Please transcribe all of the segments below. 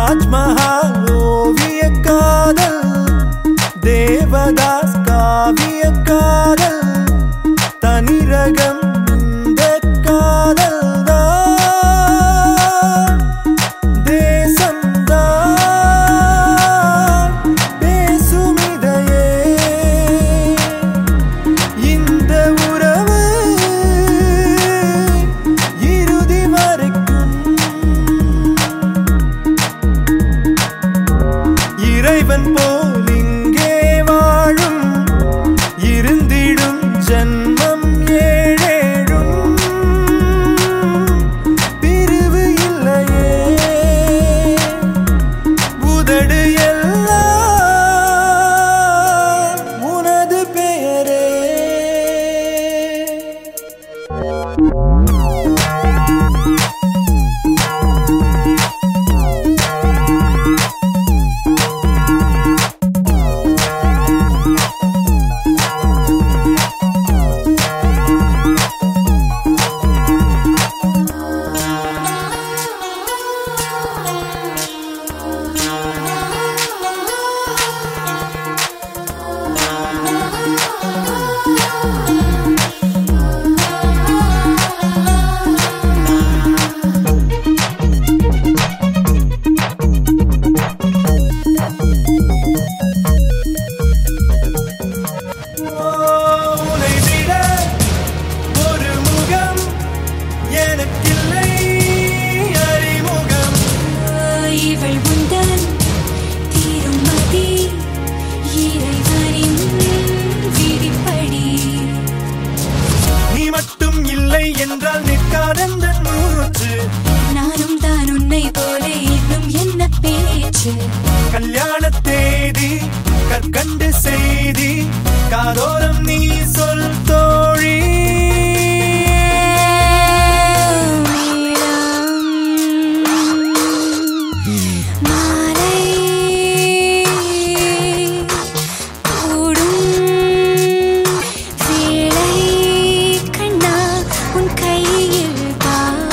தாஜ்மஹால் ஓவிய காதல் தேவதாஸ் காவிய காதல் தனி ரகம் இந்த காதல் தான் தேசம்தான் பேசும் இதையே இந்த உறவு இறுதி வரைக்கும் இறைவன் போல் இங்கே வாழும் இருந்திடும் ஜன்மம் ஏழேழும் பிரிவு இல்லையே உதடு எல்லாம் உனது பெயரே உன்னை விட ஒரு முகம் எனக்கில்லை அறிமுகம் இவள் உந்தன் திருமதி இறைவனின் விதிப்படி நீ மட்டும் இல்லை என்றால் நிற்காதெந்த மூச்சு நானும் தான் உன்னை போல இன்னும் என்ன பேச்சு கல்யாண தேதி கற்கண்டு செய்தி காதோரம் நீ சொல் தோழி மாலை கூடும் வேளை கண்ணா உன் கையில் தான்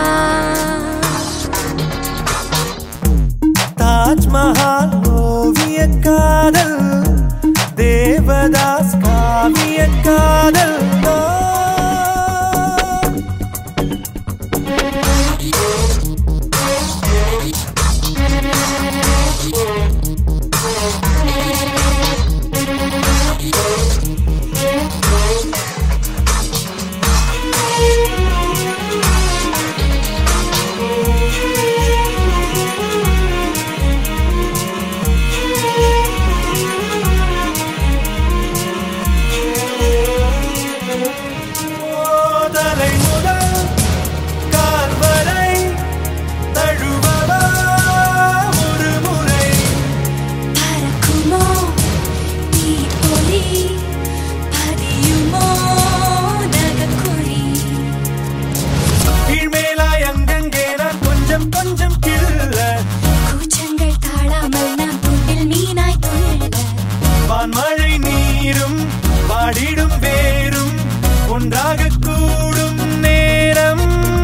தாஜ்மஹால் ஓவிய காதல் தேவதாஸ் காவிய காதல் தலை முதல் கால் வரை தழுவவா ஒரு முறை பறக்குமோ தீப்பொறி பதியுமோ நகக்குழி கீழ்மேலாய் அங்கங்கே நான் கொஞ்சம் கொஞ்சம் கிள்ள கூச்சங்கள் தாழாமல் நான் துண்டில் மீனாய் துள்ள வான்மழை நீரும் பாடிடும் வேரும் ஒன்றாக கூடும் நேரம்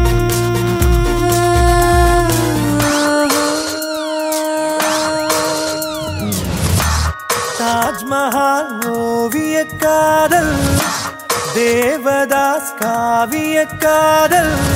தாஜ்மஹால் ஓவிய காதல் தேவதாஸ் காவிய காதல்